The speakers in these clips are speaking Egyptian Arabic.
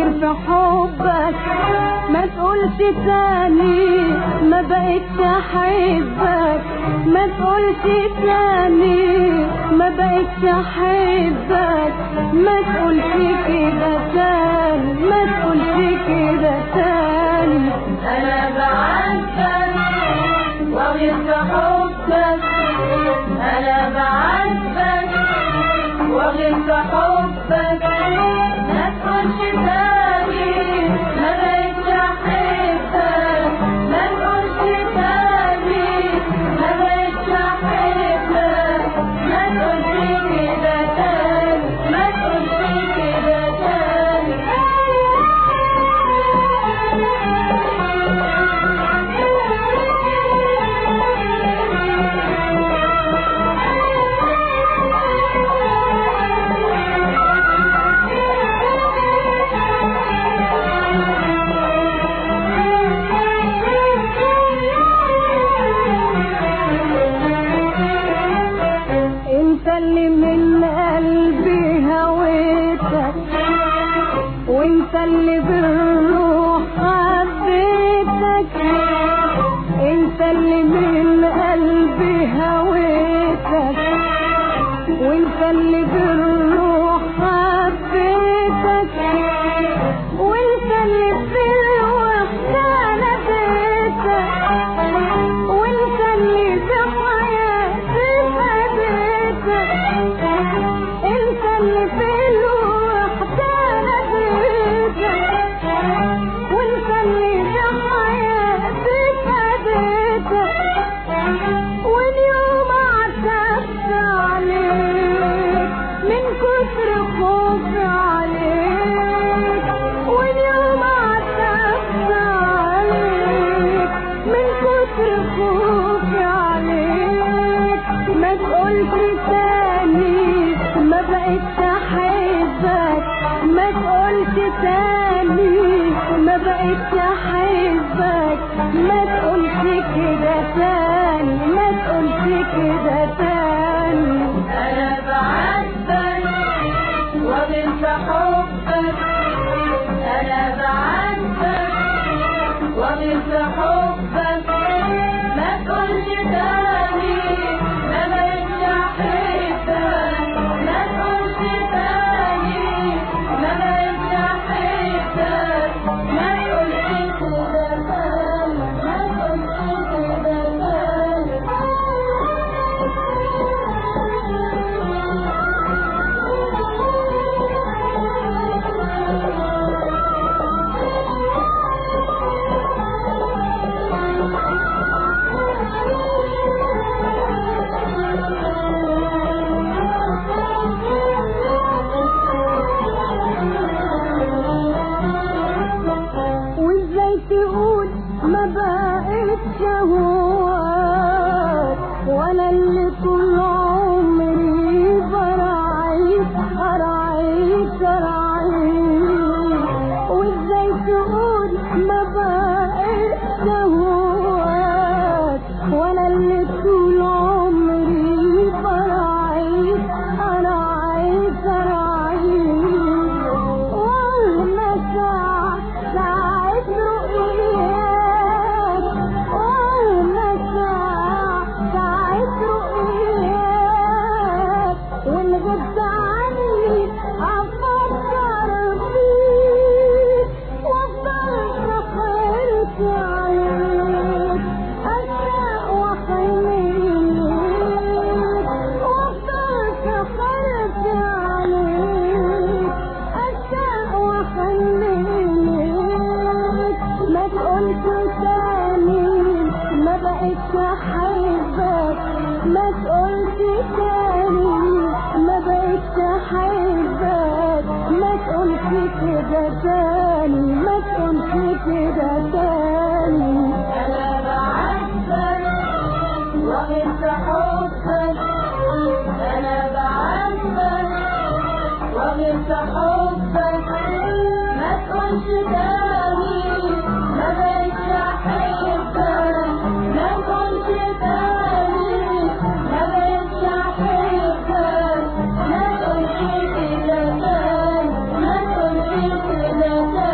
في حبك ما تقولش تاني ما بقتش احبك ما تقولش تاني ما بقتش احبك ما تقولش كده تاني ما تقولش كده تاني انا بعاتبك واغير حبك انا بعاتبك واغير حبك ما تقولش تاني ما بقتش احبك ما تقولش تاني ما بقتش احبك ما تقولش كده تاني ما تقولش كده انت اللي من قلبي هويتك وانت اللي بالروح حبيتك انت اللي من قلبي هويتك وانت اللي بالروح حبيتك وانت اللي في الوحدة ناديتك وانت اللي في حياتي فديتك انت اللي في الوحدة ناديتك وانت اللي في حياتي فديتك واليوم عتبت عليك من كتر خوفي عليك واليوم عتبت عليك من كتر خوفي عليك ما تقولش تاني ما بقتش احبك ما تقولش تاني ما بقتش احبك ما تقولش كده تاني ما تقولش كده تاني أنا بعاتبك وبنت حبك أنا بعاتبك وبنت حبك ما تقولش تاني ما بقتش أحبك ما تقولش تاني ما بقتش أحبك ما تقولش كده تاني ما تقولش كده وازاي تقول ما بقتش هواك ولا اللي طول عمري براعيك براعيك براعيك وازاي تقول ما بقتش هواك ولا اللي طول عمري براعيك براعيك براعيك ومهما ساعة ساعة رؤياك ومهما ساعة ساعة رؤياك وإن غبت عني أفكر فيك وأفضل سهرت عليك أشتاق وأحن وأفضل سهرت عليك أشتاق وأحن ما تقولش تاني ما بقتش أحبك ما تقولش تاني ما بقتش أحبك ما تقولش كده تاني ما تقولش كده تاني أنا بعاتبك وأنت حبك أنا بعاتبك وأنت حبك ما تقولش تاني ما بقتش أحبك ما تقولش تاني ما بقتش أحبك ما تقولش كده تاني ما تقولش كده تاني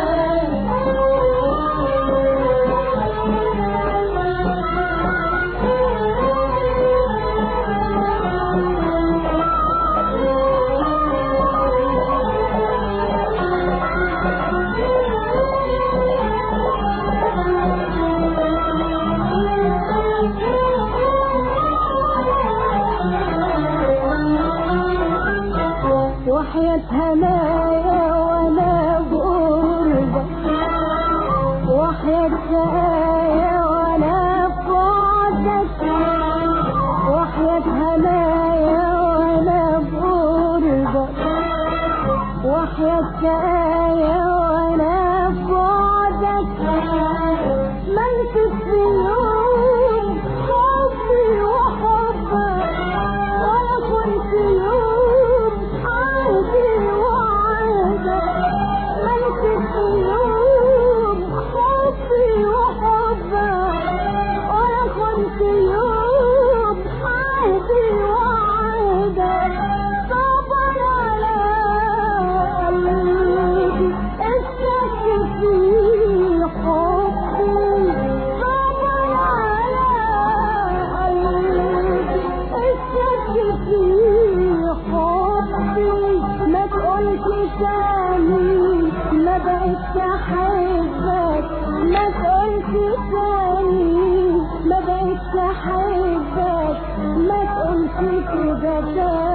وحياة هنايا وانا بقربك وحياة شقايا وانا بعدك وحياة هنايا وانا بقربك وحياة شقايا وانا بعدك ملكت في يوم حبي وحبك ولا كنت يوم عهدي وعهدك ملكت في يوم حبي وحبك ولا كنت يوم عهدي وعهدك صبر على قلبي الشك في حبي صبر على قلبي الشك في حبي ما تقولش تاني ما بقتش احبك ما تقولش تاني ما بقتش احبك ما تقولش كده تاني